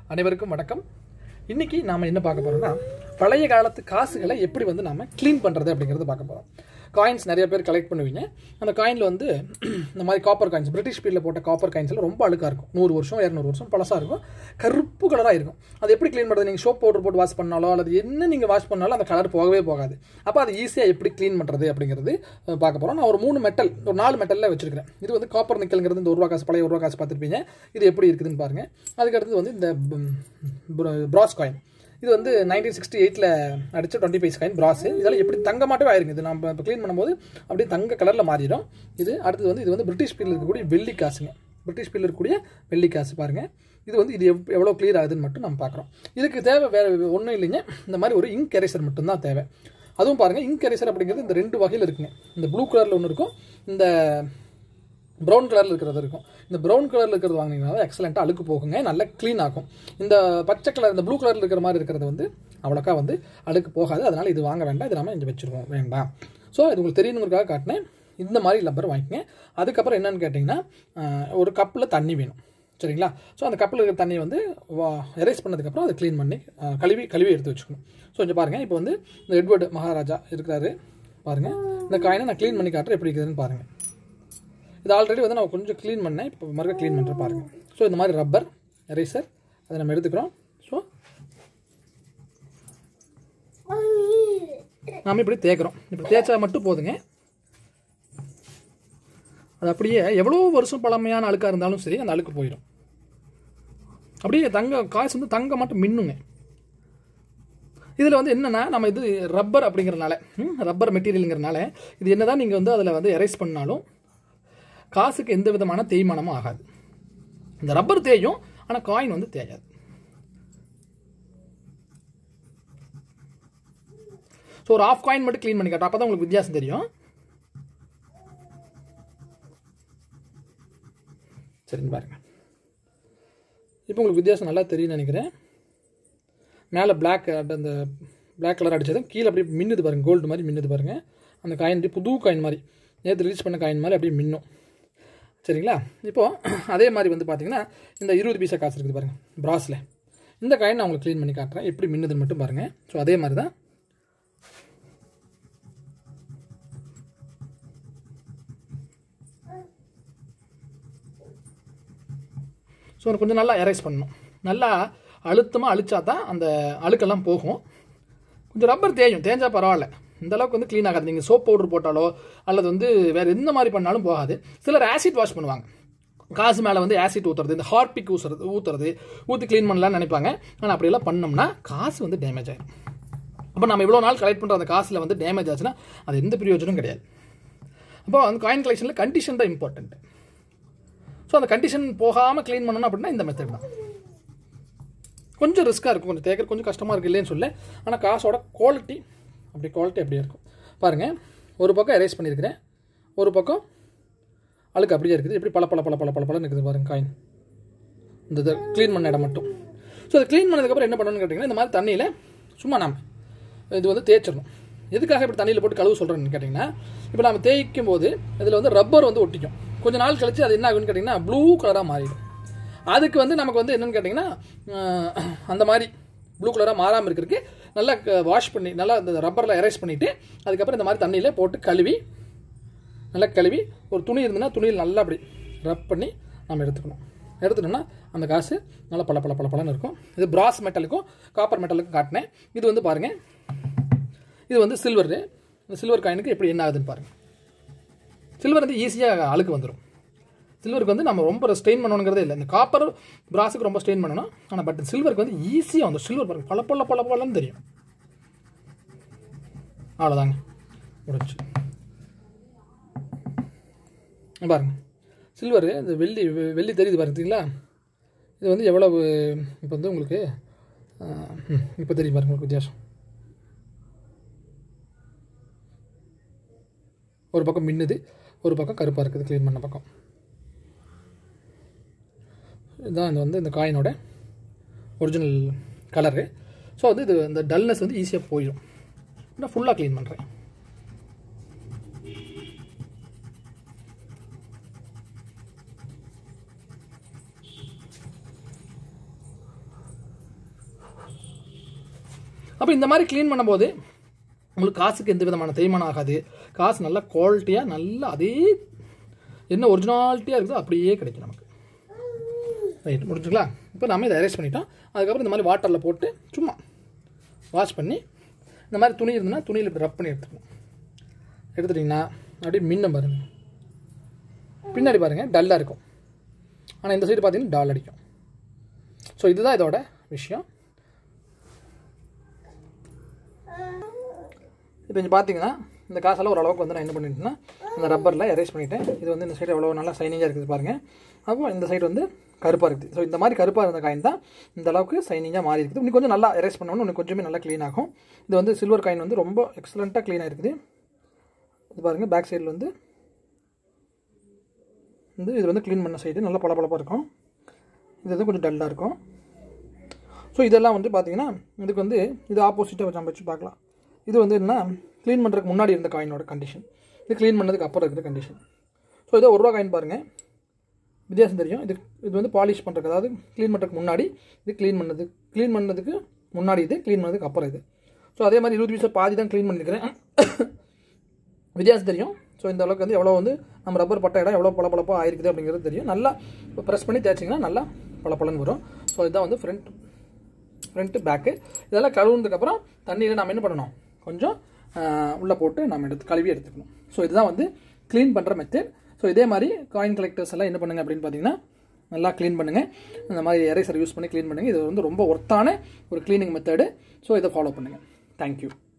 அனைவருக்கும் வணக்கம் இன்னைக்கு நாம என்ன பார்க்க போறோம்னா பழைய காலத்து காசுகளை எப்படி வந்து நாம க்ளீன் பண்றது அப்படிங்கறத பார்க்க போறோம் காயின்ஸ் நிறைய பேர் கலெக்ட் பண்ணுவீங்க அந்த காயின்ல வந்து இந்த மாதிரி காப்பர் காயின்ஸ் பிரிட்டிஷ் பீரியட்ல போட்ட காப்பர் காயின்ஸ்ல ரொம்ப அழுக்கா இருக்கும் நூறு வருஷம் இரநூறு வருஷம் பழசா இருக்கும் கருப்பு கலரா இருக்கும் அது எப்படி க்ளீன் பண்றது நீங்க சோப் பவுடர் போட்டு வாஷ் பண்ணாலோ அல்லது என்ன நீங்க வாஷ் பண்ணாலும் அந்த கலர் போகவே போகாது அப்போ அது ஈஸியா எப்படி க்ளீன் பண்றது அப்படிங்கிறது அஹ், பார்க்க போறோம் நான் ஒரு மூணு மெட்டல் ஒரு நாலு மெட்டல்ல வச்சிருக்கிறேன் இது வந்து காப்பர் நிக்கல்ங்கிறது இந்த ஒரு ரூபா காசு பழைய ஒரு ரூபா காசு பார்த்துருப்பீங்க இது எப்படி இருக்குதுன்னு பாருங்க அதுக்கு அடுத்தது வந்து இந்த பிராஸ் காயின் இது வந்து நைன்டீன் சிக்ஸ்டி எயிட்டில் அடிச்ச டுவெண்ட்டி பைஸ் காயின் பிராஸ் இதெல்லாம் எப்படி தங்க மாட்டவே ஆயிருங்க இது நம்ம இப்போ க்ளீன் பண்ணும்போது அப்படியே தங்க கலரில் மாறிடும் இது அடுத்தது வந்து இது வந்து பிரிட்டிஷ் பீரியல் இருக்கக்கூடிய வெள்ளி காசுங்க பிரிட்டிஷ் பீரியல் இருக்கக்கூடிய வெள்ளி காசு பாருங்க இது வந்து இது எவ் எவ்வளோ கிளியர் ஆகுதுன்னு மட்டும் நம்ம பார்க்குறோம் இதுக்கு தேவை வேறு ஒன்றும் இல்லைங்க இந்த மாதிரி ஒரு இங்க் எரேசர் மட்டும்தான் தேவை அதுவும் பாருங்கள் இங்க் எரேசர் அப்படிங்கிறது இந்த ரெண்டு வகையில் இருக்குங்க இந்த ப்ளூ கலரில் ஒன்று இருக்கும் இந்த ப்ரௌன் கலரில் இருக்கிறது இருக்கும் இந்த ப்ரௌன் கலரில் இருக்கிறது வாங்கினீங்கன்னா எக்ஸலண்ட்டாக அழுக்கு போகுங்க நல்லா க்ளீன் ஆகும் இந்த பச்சை கலர் இந்த ப்ளூ கலரில் இருக்கிற மாதிரி இருக்கிறது வந்து அவ்வளோக்கா வந்து அழுக்கு போகாது அதனால் இது வாங்க வேண்டாம் இது நம்ம இங்கே வச்சுருவோம் வேண்டாம் ஸோ இது உங்களுக்கு தெரியணுங்கிறதுக்காக காட்டினேன் இந்த மாதிரி லப்பர் வாங்கிக்கங்க அதுக்கப்புறம் என்னன்னு கேட்டிங்கன்னா ஆஹ், ஒரு கப்பில் தண்ணி வேணும் சரிங்களா ஸோ அந்த கப்பில் இருக்கிற தண்ணியை வந்து எரேஸ் பண்ணதுக்கப்புறம் அதை க்ளீன் பண்ணி ஆஹ், கழுவி கழுவி எடுத்து வச்சுக்கணும் ஸோ இங்கே பாருங்கள் இப்போ வந்து இந்த எட்வர்டு மகாராஜா இருக்கிறாரு பாருங்கள் இந்த காயினை நான் க்ளீன் பண்ணி காட்டுறேன் எப்படி இருக்குதுன்னு பாருங்கள் இது ஆல்ரெடி வந்து நான் கொஞ்சம் க்ளீன் பண்ணேன் இப்போ மறுக்க க்ளீன் பண்ணுற பாருங்க ஸோ இந்த மாதிரி ரப்பர் எரேசர் அதை நம்ம எடுத்துக்கிறோம் ஸோ நாம இப்படி தேய்க்கிறோம் இப்படி தேய்ச்சா மட்டும் போதுங்க அது அப்படியே எவ்வளோ வருஷம் பழமையான அழுக்காக இருந்தாலும் சரி அந்த அழுக்கு போயிடும் அப்படியே தங்க காசு வந்து தங்க மட்டும் மின்னுங்க இதில் வந்து என்னன்னா நம்ம இது ரப்பர் அப்படிங்கிறனால ம், ரப்பர் மெட்டீரியலுங்கிறனால இது என்னதான் நீங்கள் வந்து அதில் வந்து எரேஸ் பண்ணாலும் காசுக்கு எந்த விதமான தேய்மானமும் ஆகாது இந்த ரப்பர் தேயும் ஆனால் காயின் வந்து தேயாது ஸோ ஒரு ஆஃப் காயின் மட்டும் க்ளீன் பண்ணி காட்டும் அப்போ தான் உங்களுக்கு வித்தியாசம் தெரியும் சரின்னு பாருங்க இப்போ உங்களுக்கு வித்தியாசம் நல்லா தெரியும்னு நினைக்கிறேன் மேலே பிளாக் அந்த Black கலர் அடிச்சதும் கீழே அப்படியே மின்னுது பாருங்க கோல்டு மாதிரி மின்னுது பாருங்க அந்த காயின் அப்படியே புது காயின் மாதிரி நேற்று ரிலீஸ் பண்ண காயின் மாதிரி அப்படியே மின்னும் சரிங்களா இப்போது அதே மாதிரி வந்து பார்த்தீங்கன்னா இந்த இருபது பைசா காசு இருக்குது பாருங்க பிராஸில் இந்த காயின் நான் உங்களுக்கு க்ளீன் பண்ணி காட்டுறேன் எப்படி மின்னுதுன்னு மட்டும் பாருங்கள் ஸோ அதே மாதிரி தான் ஸோ கொஞ்சம் நல்லா எரேஸ் பண்ணணும் நல்லா அழுத்தமாக அழிச்சா தான் அந்த அழுக்கெல்லாம் போகும் கொஞ்சம் ரப்பர் தேயும் தேஞ்சா பரவாயில்ல இந்த அளவுக்கு வந்து க்ளீன் ஆகாது நீங்கள் சோப் பவுடர் போட்டாலோ அல்லது வந்து வேறு எந்த மாதிரி பண்ணாலும் போகாது சிலர் ஆசிட் வாஷ் பண்ணுவாங்க காசு மேலே வந்து ஆசிட் ஊற்றுறது இந்த ஹார்பிக் ஊசுறது ஊற்றுறது ஊற்றி க்ளீன் பண்ணலாம்னு நினைப்பாங்க ஆனால் அப்படியெல்லாம் பண்ணோம்னா காசு வந்து டேமேஜ் ஆயிடும் அப்போ நம்ம இவ்வளோ நாள் கலெக்ட் பண்ணுற அந்த காசில் வந்து டேமேஜ் ஆச்சுன்னா அது எந்த பிரயோஜனமும் கிடையாது அப்போ அந்த காயின் கலெக்ஷனில் கண்டிஷன் தான் இம்பார்ட்டன்ட் ஸோ அந்த கண்டிஷன் போகாமல் க்ளீன் பண்ணணும் அப்படின்னா இந்த மெத்தட் தான் கொஞ்சம் ரிஸ்க்காக இருக்கும் கொஞ்சம் தேக்கிற கொஞ்சம் கஷ்டமாக இருக்கு இல்லைன்னு சொல்ல ஆனால் காசோட குவாலிட்டி அப்படி குவாலிட்டி அப்படியே இருக்கும் பாருங்கள் ஒரு பக்கம் எரேஸ் பண்ணியிருக்கிறேன் ஒரு பக்கம் அழுக்கு அப்படியே இருக்குது எப்படி பல பல பல பல பல பலன்னு இருக்குது பாருங்க காயின் இந்த இதை க்ளீன் பண்ண இடம் மட்டும் ஸோ அதை க்ளீன் பண்ணதுக்கப்புறம் என்ன பண்ணணும்னு கேட்டிங்கன்னா இந்த மாதிரி தண்ணியில் சும்மா நாம இது வந்து தேய்ச்சிடணும் எதுக்காக இப்படி தண்ணியில் போட்டு கழுவு சொல்கிறேன்னு கேட்டிங்கன்னா இப்போ நம்ம தேய்க்கும் போது இதில் வந்து ரப்பர் வந்து ஒட்டிக்கும் கொஞ்ச நாள் கழிச்சு அது என்ன ஆகுன்னு கேட்டிங்கன்னா ப்ளூ கலராக மாறிடும் அதுக்கு வந்து நமக்கு வந்து என்னன்னு கேட்டிங்கன்னா அஹ், அந்த மாதிரி ப்ளூ கலராக மாறாமல் இருக்கிறதுக்கு நல்லா வாஷ் பண்ணி நல்லா இந்த ரப்பரில் எரேஸ் பண்ணிவிட்டு அதுக்கப்புறம் இந்த மாதிரி தண்ணியில் போட்டு கழுவி நல்லா கழுவி ஒரு துணி இருந்ததுன்னா துணியில் நல்லா அப்படி ரப் பண்ணி நம்ம எடுத்துக்கணும் எடுத்துட்டோம்னா அந்த காசு நல்லா பல பல பல பலன்னு இருக்கும் இது பிராஸ் மெட்டலுக்கும் காப்பர் மெட்டலுக்கும் காட்டினேன் இது வந்து பாருங்கள் இது வந்து சில்வர் இந்த சில்வர் காயினுக்கு எப்படி என்ன ஆகுதுன்னு பாருங்கள் சில்வர் வந்து ஈஸியாக அழுக்கு வந்துடும் சில்வருக்கு வந்து நம்ம ரொம்ப ஸ்ட்ரெயின் பண்ணணுங்கிறதே இல்லை இந்த காப்பர் பிராஸுக்கு ரொம்ப ஸ்ட்ரெயின் பண்ணணும் ஆனால் பட் சில்வருக்கு வந்து ஈஸியாக வந்து சில்வர் பாருங்க பல பல பல பலன்னு தெரியும் அவ்வளோதாங்க முடிஞ்சு பாருங்க சில்வர் இந்த வெள்ளி வெ- வெள்ளி தெரியுது பார்த்தீங்களா இது வந்து எவ்வளவு இப்போ வந்து உங்களுக்கு இப்போ தெரியும் பாருங்க உங்களுக்கு வித்தியாசம் ஒரு பக்கம் மின்னுது ஒரு பக்கம் கருப்பாக இருக்குது க்ளீன் பண்ண பக்கம் இதுதான் இந்த வந்து இந்த காயினோட ஒரிஜினல் கலரு ஸோ வந்து இது இந்த டல்னஸ் வந்து ஈஸியாக போயிடும் நான் ஃபுல்லாக க்ளீன் பண்ணுறேன் அப்போ இந்த மாதிரி க்ளீன் பண்ணும்போது உங்களுக்கு காசுக்கு எந்த விதமான தேய்மானம் ஆகாது காசு நல்லா குவாலிட்டியாக நல்லா அதே என்ன ஒரிஜினாலிட்டியாக இருக்குதோ அப்படியே கிடைக்கும் நமக்கு ரைட் முடிஞ்சுங்களா இப்போ நம்ம இதை அரேஞ்ச் பண்ணிட்டோம் அதுக்கப்புறம் இந்த மாதிரி வாட்டரில் போட்டு சும்மா வாஷ் பண்ணி இந்த மாதிரி துணி இருந்ததுன்னா துணியில் இப்படி ரப் பண்ணி எடுத்துக்கணும் எடுத்துட்டிங்கன்னா அப்படியே மின்ன பாருங்க பின்னாடி பாருங்கள் டல்லாக இருக்கும் ஆனால் இந்த சைடு பார்த்தீங்கன்னா டால் அடிக்கும் ஸோ இதுதான் இதோட விஷயம் இப்போ இங்கே பார்த்தீங்கன்னா இந்த காசெல்லாம் ஓரளவுக்கு வந்து நான் என்ன பண்ணிட்டேன்னா இந்த ரப்பரில் எரேஸ் பண்ணிட்டேன் இது வந்து இந்த சைடு எவ்வளோ நல்லா சைனிங்காக இருக்குது பாருங்கள் அப்போ இந்த சைடு வந்து கருப்பாக இருக்குது ஸோ இந்த மாதிரி கருப்பாக இருந்த காயின் தான் இந்த அளவுக்கு சைனிங்காக மாறி இருக்குது இன்னும் கொஞ்சம் நல்லா எரேஸ் பண்ணணும் இன்னும் கொஞ்சமே நல்லா க்ளீன் ஆகும் இது வந்து சில்வர் காயின் வந்து ரொம்ப எக்ஸலண்ட்டாக க்ளீனாக இருக்குது இது பாருங்கள் பேக் சைடில் வந்து வந்து இது வந்து க்ளீன் பண்ண சைடு நல்லா பளபளப்பாக இருக்கும் இது வந்து கொஞ்சம் டல்லாக இருக்கும் ஸோ இதெல்லாம் வந்து பார்த்தீங்கன்னா இதுக்கு வந்து இது ஆப்போசிட்டாக வச்சு நம்ம வச்சு பார்க்கலாம் இது வந்து என்ன க்ளீன் பண்ணுறதுக்கு முன்னாடி இருந்த காயினோட கண்டிஷன் இது க்ளீன் பண்ணதுக்கு அப்புறம் இருக்கிற கண்டிஷன் ஸோ இதோ ஒரு ரூபா காயின் பாருங்கள் வித்தியாசம் தெரியும் இது இது வந்து பாலிஷ் பண்ணுறதுக்கு அதாவது க்ளீன் பண்ணுறதுக்கு முன்னாடி இது க்ளீன் பண்ணது க்ளீன் பண்ணதுக்கு முன்னாடி இது க்ளீன் பண்ணதுக்கு அப்புறம் இது ஸோ அதே மாதிரி இருபது பைசா பாதி தான் க்ளீன் பண்ணியிருக்கிறேன் வித்தியாசம் தெரியும் ஸோ இந்த அளவுக்கு வந்து எவ்வளோ வந்து நம்ம ரப்பர் பட்ட இடம் எவ்வளோ பளபளப்பாக ஆயிருக்குது அப்படிங்கிறது தெரியும் நல்லா ப்ரெஸ் பண்ணி தேய்ச்சிங்கன்னா நல்லா பளபளன்னு வரும் ஸோ இதுதான் வந்து ஃப்ரண்ட் ஃப்ரண்ட்டு பேக்கு இதெல்லாம் கழுவுனதுக்கப்புறம் தண்ணியில் நம்ம என்ன பண்ணணும் கொஞ்சம் உள்ளே போட்டு நம்ம எடுத்து கழுவி எடுத்துக்கணும் ஸோ இதுதான் வந்து க்ளீன் பண்ணுற மெத்தட் ஸோ இதே மாதிரி காயின் கலெக்டர்ஸ் எல்லாம் என்ன பண்ணுங்க அப்படின்னு பார்த்தீங்கன்னா நல்லா க்ளீன் பண்ணுங்கள் இந்த மாதிரி எரேசர் யூஸ் பண்ணி க்ளீன் பண்ணுங்கள் இது வந்து ரொம்ப ஒர்த்தான ஒரு க்ளீனிங் மெத்தடு ஸோ இதை ஃபாலோ பண்ணுங்கள் தேங்க்யூ